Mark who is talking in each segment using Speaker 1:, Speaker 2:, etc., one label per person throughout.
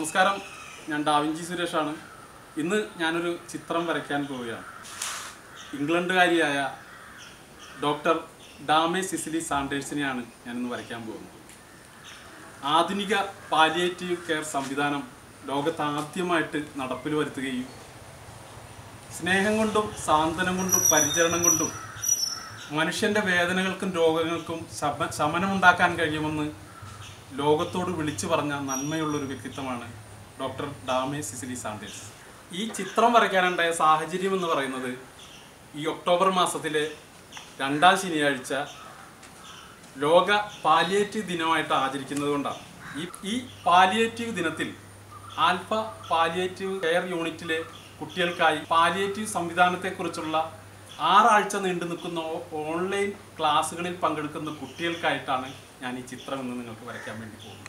Speaker 1: നമസ്കാരം ഞാൻ ഡാവിഞ്ചി സുരേഷാണ് ഇന്ന് ഞാനൊരു ചിത്രം വരയ്ക്കാൻ പോവുകയാണ് ഇംഗ്ലണ്ടുകാരിയായ ഡോക്ടർ ഡാമെ സിസിലി സാണ്ടേഴ്സിനെയാണ് ഞാനിന്ന് വരയ്ക്കാൻ പോകുന്നത് ആധുനിക പാലിയേറ്റീവ് കെയർ സംവിധാനം ലോകത്ത് ആദ്യമായിട്ട് നടപ്പിൽ വരുത്തുകയും സ്നേഹം കൊണ്ടും സാന്ത്വനം കൊണ്ടും പരിചരണം കൊണ്ടും മനുഷ്യൻ്റെ വേദനകൾക്കും രോഗങ്ങൾക്കും ശമ ശമനമുണ്ടാക്കാൻ കഴിയുമെന്ന് ലോകത്തോട് വിളിച്ചു പറഞ്ഞ നന്മയുള്ളൊരു വ്യക്തിത്വമാണ് ഡോക്ടർ ഡാമെ സിസിലി സാണ്ടേഴ്സ് ഈ ചിത്രം വരയ്ക്കാനുണ്ടായ സാഹചര്യം എന്ന് പറയുന്നത് ഈ ഒക്ടോബർ മാസത്തിലെ രണ്ടാം ശനിയാഴ്ച ലോക പാലിയേറ്റീവ് ദിനമായിട്ട് ആചരിക്കുന്നത് കൊണ്ടാണ് ഈ ഈ പാലിയേറ്റീവ് ദിനത്തിൽ ആൽഫ പാലിയേറ്റീവ് കെയർ യൂണിറ്റിലെ കുട്ടികൾക്കായി പാലിയേറ്റീവ് സംവിധാനത്തെക്കുറിച്ചുള്ള ആറാഴ്ച നീണ്ടു നിൽക്കുന്ന ഓ- ഓൺലൈൻ ക്ലാസ്സുകളിൽ പങ്കെടുക്കുന്ന കുട്ടികൾക്കായിട്ടാണ് ഞാൻ ഈ ചിത്രം ഇന്ന് നിങ്ങൾക്ക് വരയ്ക്കാൻ വേണ്ടി പോകുന്നത്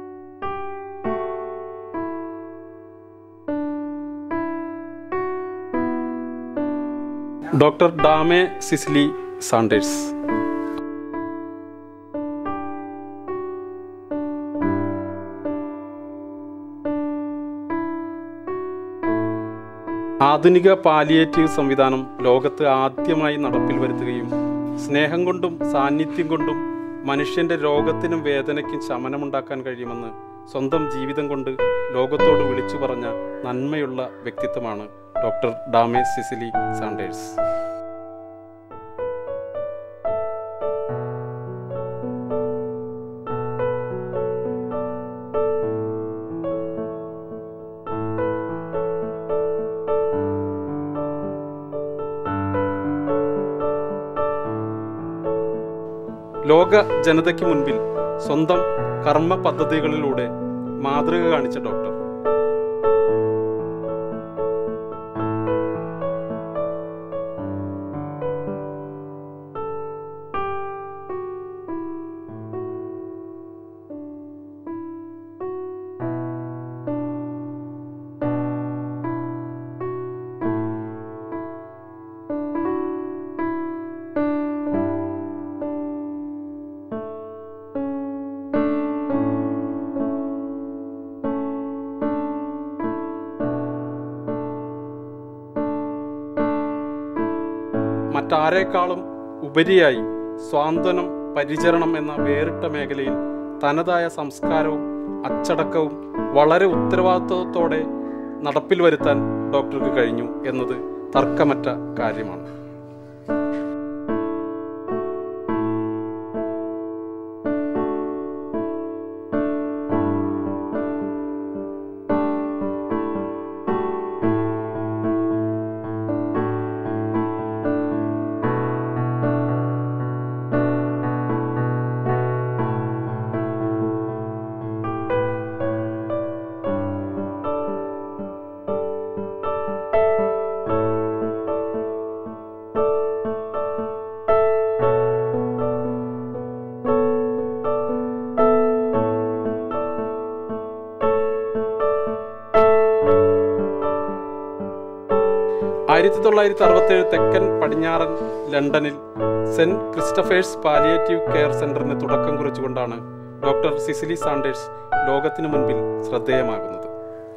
Speaker 1: ഡോക്ടർ ഡാമെ സിസ്ലി സാണ്ടേഴ്സ് ആധുനിക പാലിയേറ്റീവ് സംവിധാനം ലോകത്ത് ആദ്യമായി നടപ്പിൽ വരുത്തുകയും സ്നേഹം കൊണ്ടും സാന്നിധ്യം കൊണ്ടും മനുഷ്യന്റെ രോഗത്തിനും വേദനയ്ക്കും ശമനമുണ്ടാക്കാൻ കഴിയുമെന്ന് സ്വന്തം ജീവിതം കൊണ്ട് ലോകത്തോട് വിളിച്ചു പറഞ്ഞ നന്മയുള്ള വ്യക്തിത്വമാണ് ഡോക്ടർ ഡാമെ സിസിലി സാണ്ടേഴ്സ് ലോക ജനതയ്ക്ക് മുൻപിൽ സ്വന്തം കർമ്മ പദ്ധതികളിലൂടെ മാതൃക കാണിച്ച ഡോക്ടർ മറ്റാരേക്കാളും ഉപരിയായി സ്വാന്തനം പരിചരണം എന്ന വേറിട്ട മേഖലയിൽ തനതായ സംസ്കാരവും അച്ചടക്കവും വളരെ ഉത്തരവാദിത്വത്തോടെ നടപ്പിൽ വരുത്താൻ ഡോക്ടർക്ക് കഴിഞ്ഞു എന്നത് തർക്കമറ്റ കാര്യമാണ് ആയിരത്തി തൊള്ളായിരത്തി അറുപത്തേഴ് തെക്കൻ പടിഞ്ഞാറൻ ലണ്ടനിൽ സെന്റ് ക്രിസ്റ്റഫേഴ്സ് പാലിയേറ്റീവ് കെയർ സെന്ററിന് തുടക്കം കുറിച്ചുകൊണ്ടാണ് ഡോക്ടർ സിസിലി സാണ്ടേഴ്സ് ലോകത്തിനു മുൻപിൽ ശ്രദ്ധേയമാകുന്നത്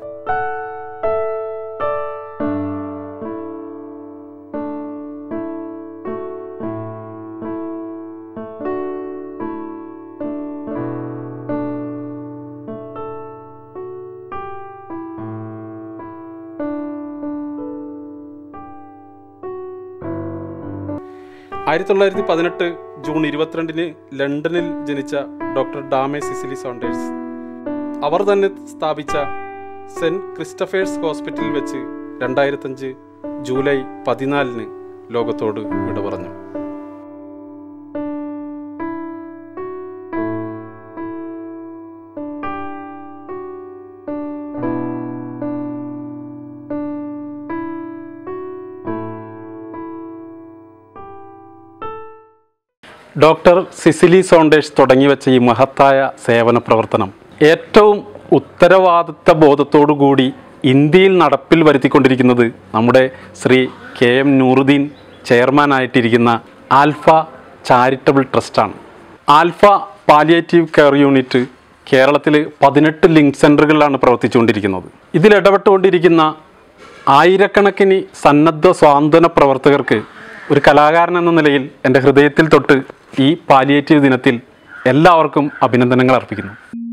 Speaker 1: ആയിരത്തി തൊള്ളായിരത്തി പതിനെട്ട് ജൂൺ ഇരുപത്തിരണ്ടിന് ലണ്ടനിൽ ജനിച്ച ഡോക്ടർ ഡാമെ സിസിലി സോണ്ടേഴ്സ് അവർ തന്നെ സ്ഥാപിച്ച സെന്റ് ക്രിസ്റ്റഫേഴ്സ് ഹോസ്പിറ്റലിൽ വെച്ച് രണ്ടായിരത്തഞ്ച് ജൂലൈ പതിനാലിന് ലോകത്തോട് വിട പറഞ്ഞു ഡോക്ടർ സിസിലി സോണ്ടേഴ്സ് തുടങ്ങിവെച്ച ഈ മഹത്തായ സേവന പ്രവർത്തനം ഏറ്റവും ഉത്തരവാദിത്ത ബോധത്തോടുകൂടി ഇന്ത്യയിൽ നടപ്പിൽ വരുത്തിക്കൊണ്ടിരിക്കുന്നത് നമ്മുടെ ശ്രീ കെ എം നൂറുദ്ദീൻ ചെയർമാനായിട്ടിരിക്കുന്ന ആൽഫ ചാരിറ്റബിൾ ട്രസ്റ്റാണ് ആൽഫ പാലിയേറ്റീവ് കെയർ യൂണിറ്റ് കേരളത്തിൽ പതിനെട്ട് ലിങ്ക് സെൻറ്ററുകളിലാണ് പ്രവർത്തിച്ചുകൊണ്ടിരിക്കുന്നത് ഇതിൽ ഇടപെട്ടുകൊണ്ടിരിക്കുന്ന ആയിരക്കണക്കിന് സന്നദ്ധ സ്വാന്തന പ്രവർത്തകർക്ക് ഒരു കലാകാരൻ എന്ന നിലയിൽ എൻ്റെ ഹൃദയത്തിൽ തൊട്ട് ഈ പാലിയേറ്റീവ് ദിനത്തിൽ എല്ലാവർക്കും അഭിനന്ദനങ്ങൾ അർപ്പിക്കുന്നു